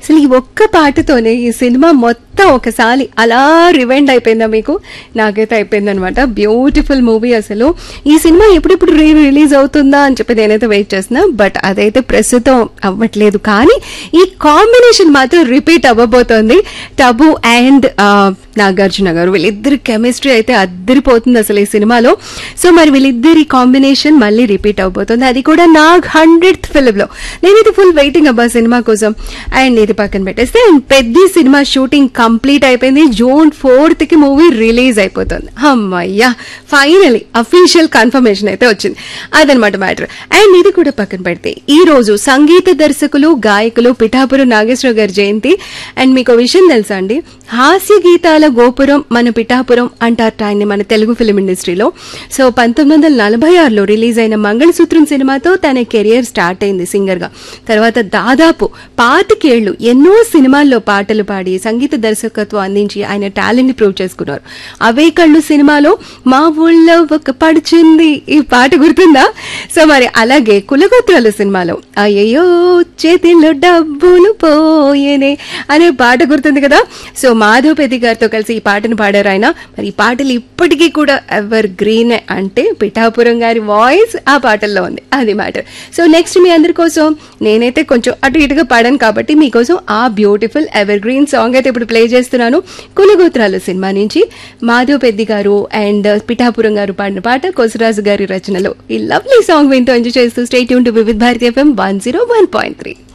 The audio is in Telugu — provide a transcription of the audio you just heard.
అసలు ఈ ఒక్క పాటతోనే ఈ సినిమా మొత్తం ఒకసారి అలా రివైండ్ అయిపోయిందా మీకు నాకైతే అయిపోయింది అనమాట బ్యూటిఫుల్ మూవీ అసలు ఈ సినిమా ఎప్పుడెప్పుడు రీ రిలీజ్ అవుతుందా అని చెప్పి నేనైతే వెయిట్ చేస్తున్నా బట్ అదైతే ప్రస్తుతం అవ్వట్లేదు కానీ ఈ కాంబినేషన్ మాత్రం రిపీట్ అవ్వబోతోంది టబు అండ్ నాగార్జున గారు వీళ్ళిద్దరి కెమిస్ట్రీ అయితే అద్దరిపోతుంది అసలు ఈ సినిమాలో సో మరి వీళ్ళిద్దరి కాంబినేషన్ మళ్ళీ రిపీట్ అవబోతుంది అది కూడా నాగ్ హండ్రెడ్ ఫిలిం లో నేనైతే ఫుల్ వెయిటింగ్ అబ్బా సినిమా కోసం అండ్ ఇది పక్కన పెట్టేస్తే అండ్ పెద్ద సినిమా షూటింగ్ కంప్లీట్ అయిపోయింది జూన్ ఫోర్త్ కి మూవీ రిలీజ్ అయిపోతుంది అమ్మయ్యా ఫైనలీ అఫీషియల్ కన్ఫర్మేషన్ అయితే వచ్చింది అదనమాట మ్యాటర్ అండ్ ఇది కూడా పక్కన పెడితే ఈ రోజు సంగీత దర్శకులు గాయకులు పిఠాపురం నాగేశ్వర గారి జయంతి అండ్ మీకు విషయం తెలుసా అండి హాస్య గీతాల గోపురం మన పిఠాపురం అంటారట ఆయన్ని మన తెలుగు ఫిలిం ఇండస్ట్రీలో సో పంతొమ్మిది వందల నలభై ఆరులో రిలీజ్ అయిన మంగళసూత్రం సినిమాతో తన కెరియర్ స్టార్ట్ అయింది సింగర్ గా తర్వాత దాదాపు పాతికేళ్లు ఎన్నో సినిమాల్లో పాటలు పాడి సంగీత దర్శకత్వం అందించి ఆయన టాలెంట్ ని ప్రూవ్ చేసుకున్నారు అవే కళ్ళు సినిమాలో మా ఊళ్ళో ఒక పడుచుంది ఈ పాట గుర్తుందా సో మరి అలాగే కులగోత్రాల సినిమాలో అయ్యో చేతిలో డబ్బులు పోయేనే అనే పాట గుర్తుంది కదా సో మాధవ్ పెద్ది గారితో కలిసి ఈ పాటను పాడారు ఆయన మరి ఈ పాటలు ఇప్పటికీ కూడా ఎవర్ గ్రీన్ అంటే పిఠాపురం గారి వాయిస్ ఆ పాటల్లో ఉంది అది మ్యాటర్ సో నెక్స్ట్ మీ అందరి కోసం నేనైతే కొంచెం అటు ఇటుగా పాడాను కాబట్టి మీకోసం ఆ బ్యూటిఫుల్ ఎవర్ గ్రీన్ సాంగ్ అయితే ఇప్పుడు ప్లే చేస్తున్నాను కులగోత్రాలు సినిమా నుంచి మాధవ్ పెద్ది గారు అండ్ పిఠాపురం గారు పాడిన పాట కొసరాజు గారి రచనలో ఈ లవ్లీ సాంగ్ వింటూ ఎంజాయ్ చేస్తూ station to Vividh Bharati FM one zero one point three